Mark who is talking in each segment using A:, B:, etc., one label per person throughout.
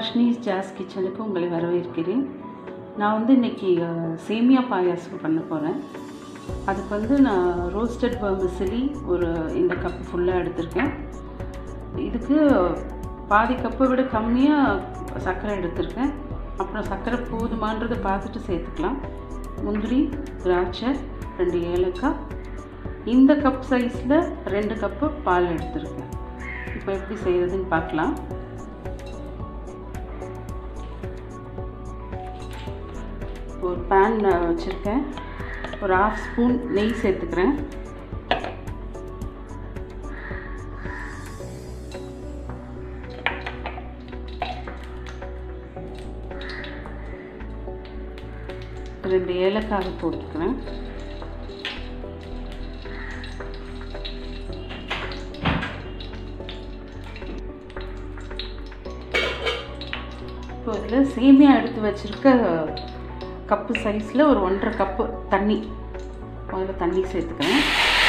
A: தர்ஷினிஸ் ஜாஸ் கிச்சனுக்கு உங்களை வரவேற்கிறேன் நான் வந்து இன்றைக்கி சேமியா பாயாசம் பண்ண போகிறேன் அதுக்கு வந்து நான் ரோஸ்டட் வர்மிசிலி ஒரு இந்த கப் ஃபுல்லாக எடுத்திருக்கேன் இதுக்கு பாதி கப்பை விட கம்மியாக சர்க்கரை எடுத்திருக்கேன் அப்புறம் சர்க்கரை போதுமான்றதை பார்த்துட்டு சேர்த்துக்கலாம் முந்திரி திராட்சை ரெண்டு ஏலக்காய் இந்த கப் சைஸில் ரெண்டு கப்பு பால் எடுத்திருக்கேன் இப்போ எப்படி செய்கிறதுன்னு பார்க்கலாம் ஒரு பேன் வச்சுருக்கேன் ஒரு ஆஃப் ஸ்பூன் நெய் சேர்த்துக்கிறேன் ரெண்டு ஏலக்காய் போட்டுக்கிறேன் இப்போ இதில் சேமியா எடுத்து வச்சுருக்க கப்பு சைஸில் ஒரு ஒன்றரை கப்பு தண்ணி அதில் தண்ணி சேர்த்துக்கிறேன்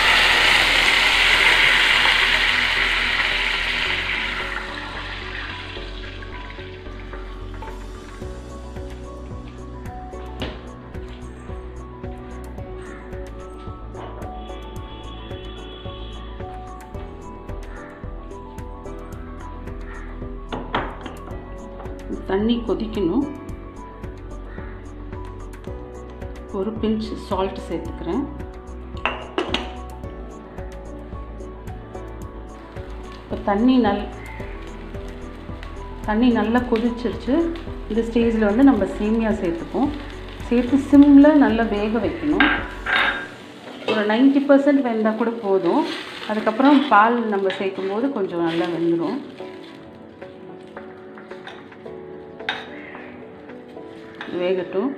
A: தண்ணி கொதிக்கணும் ஒரு பிஞ்ச் சால்ட் சேர்த்துக்கிறேன் இப்போ தண்ணி நல் தண்ணி நல்லா கொதிச்சிருச்சு இந்த ஸ்டேஜில் வந்து நம்ம சேமியா சேர்த்துப்போம் சேர்த்து சிம்மில் நல்லா வேக வைக்கணும் ஒரு நைன்ட்டி பர்சன்ட் வெந்தால் கூட போதும் அதுக்கப்புறம் பால் நம்ம சேர்க்கும்போது கொஞ்சம் நல்லா வெந்துடும் வேகட்டும்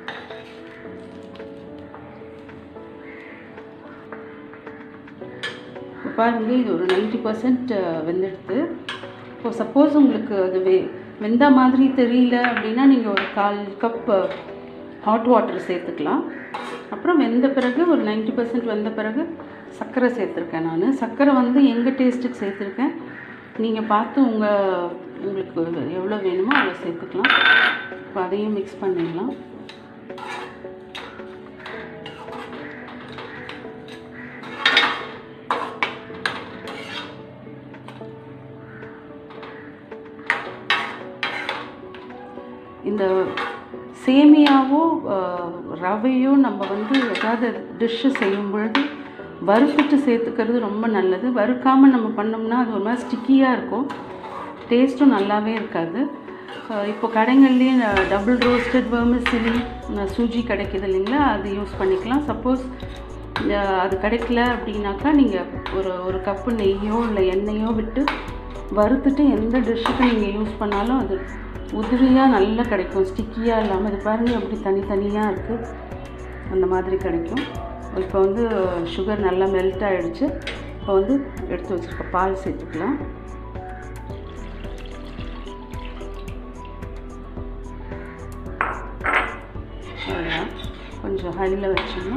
A: பாருங்க இது ஒரு நைன்ட்டி பர்சன்ட் வெந்துடுது இப்போ சப்போஸ் உங்களுக்கு அது வெ வெந்த மாதிரி தெரியல அப்படின்னா நீங்கள் ஒரு கால் கப் ஹாட் வாட்டர் சேர்த்துக்கலாம் அப்புறம் வெந்த பிறகு ஒரு நைன்ட்டி பர்சன்ட் வெந்த பிறகு சர்க்கரை சேர்த்துருக்கேன் நான் சர்க்கரை வந்து எங்கள் டேஸ்ட்டுக்கு சேர்த்துருக்கேன் நீங்கள் பார்த்து உங்கள் உங்களுக்கு எவ்வளோ வேணுமோ அவ்வளோ சேர்த்துக்கலாம் இப்போ அதையும் மிக்ஸ் பண்ணிடலாம் இந்த சேமியாவோ ரவையோ நம்ம வந்து ஏதாவது டிஷ்ஷு செய்யும் பொழுது வறுத்துட்டு சேர்த்துக்கிறது ரொம்ப நல்லது வறுக்காமல் நம்ம பண்ணோம்னா அது ஒரு மாதிரி ஸ்டிக்கியாக இருக்கும் டேஸ்ட்டும் நல்லாவே இருக்காது இப்போ கடைங்கள்லேயே டபுள் ரோஸ்டட் வர்மிசிலி சூஜி கிடைக்கிது இல்லைங்களா அது யூஸ் பண்ணிக்கலாம் சப்போஸ் அது கிடைக்கல அப்படின்னாக்கா நீங்கள் ஒரு ஒரு கப்பு நெய்யோ இல்லை எண்ணெயோ விட்டு வறுத்துட்டு எந்த டிஷ்ஷுக்கு நீங்கள் யூஸ் பண்ணாலும் அது உதிரியாக நல்லா கிடைக்கும் ஸ்டிக்கியாக இல்லாமல் இது பாருங்கள் எப்படி தனித்தனியாக இருக்குது அந்த மாதிரி கிடைக்கும் இப்போ வந்து சுகர் நல்லா மெல்ட் ஆகிடுச்சு இப்போ வந்து எடுத்து வச்சுருக்க பால் சேர்த்துக்கலாம் கொஞ்சம் ஹையில் வச்சோம்னா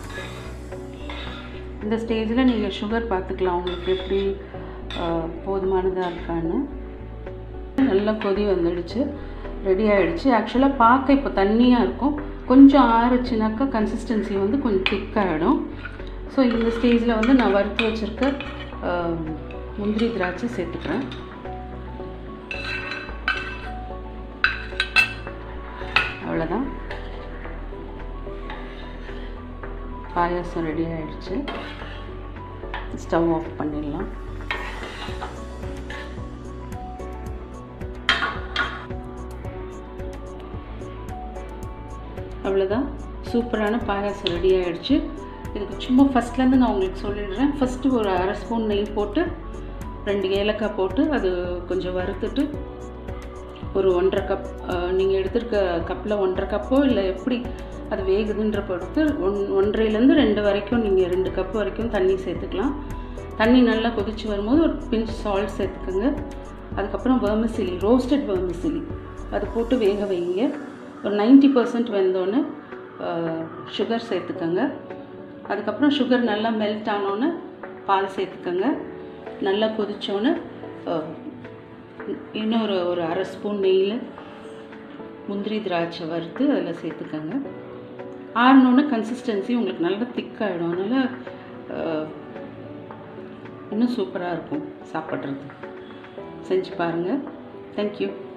A: இந்த ஸ்டேஜில் நீங்கள் சுகர் பார்த்துக்கலாம் உங்களுக்கு எப்படி போதுமானதாக இருக்கான்னு நல்லா கொதி வந்துடுச்சு ரெடி ஆகிடுச்சு ஆக்சுவலாக பார்க்க இப்போ தண்ணியாக இருக்கும் கொஞ்சம் ஆறுச்சுனாக்கா கன்சிஸ்டன்சி வந்து கொஞ்சம் திக்காகிடும் ஸோ இந்த ஸ்டேஜில் வந்து நான் வறுத்து வச்சுருக்க முந்திரி திராட்சை சேர்த்துக்கிறேன் அவ்வளோதான் பாயாசம் ரெடி ஆகிடுச்சு ஸ்டவ் ஆஃப் பண்ணிடலாம் அவ்வளோதான் சூப்பரான பாயாசம் ரெடி ஆகிடுச்சு இதுக்கு சும்மா ஃபஸ்ட்லேருந்து நான் உங்களுக்கு சொல்லிடுறேன் ஃபஸ்ட்டு ஒரு அரை ஸ்பூன் நெய் போட்டு ரெண்டு ஏலக்காய் போட்டு அது கொஞ்சம் வறுத்துட்டு ஒரு ஒன்றரை கப் நீங்கள் எடுத்துருக்க கப்பில் ஒன்றரை கப்போ இல்லை எப்படி அது வேகுதுன்ற பொறுத்து ஒன் ஒன்றரைலேருந்து ரெண்டு வரைக்கும் நீங்கள் ரெண்டு கப் வரைக்கும் தண்ணி சேர்த்துக்கலாம் தண்ணி நல்லா கொதித்து வரும்போது ஒரு பிஞ்ச் சால்ட் சேர்த்துக்கோங்க அதுக்கப்புறம் வர்மிசிலி ரோஸ்டட் வர்மிசிலி அது போட்டு வேக வைங்க ஒரு நைன்ட்டி பர்சன்ட் வெந்தோன்னே சுகர் சேர்த்துக்கோங்க அதுக்கப்புறம் சுகர் நல்லா மெல்ட் ஆனோன்னு பால் சேர்த்துக்கோங்க நல்லா கொதிச்சோன்னு இன்னொரு ஒரு அரை ஸ்பூன் நெய்யில் முந்திரி திராட்சை வறுத்து அதில் சேர்த்துக்கோங்க ஆறினோன்னு கன்சிஸ்டன்சி உங்களுக்கு நல்லா திக்காகிடும் அதனால் அஹ், இன்னும் சூப்பராக இருக்கும் சாப்பிட்றது செஞ்சு பாருங்கள் தேங்க்யூ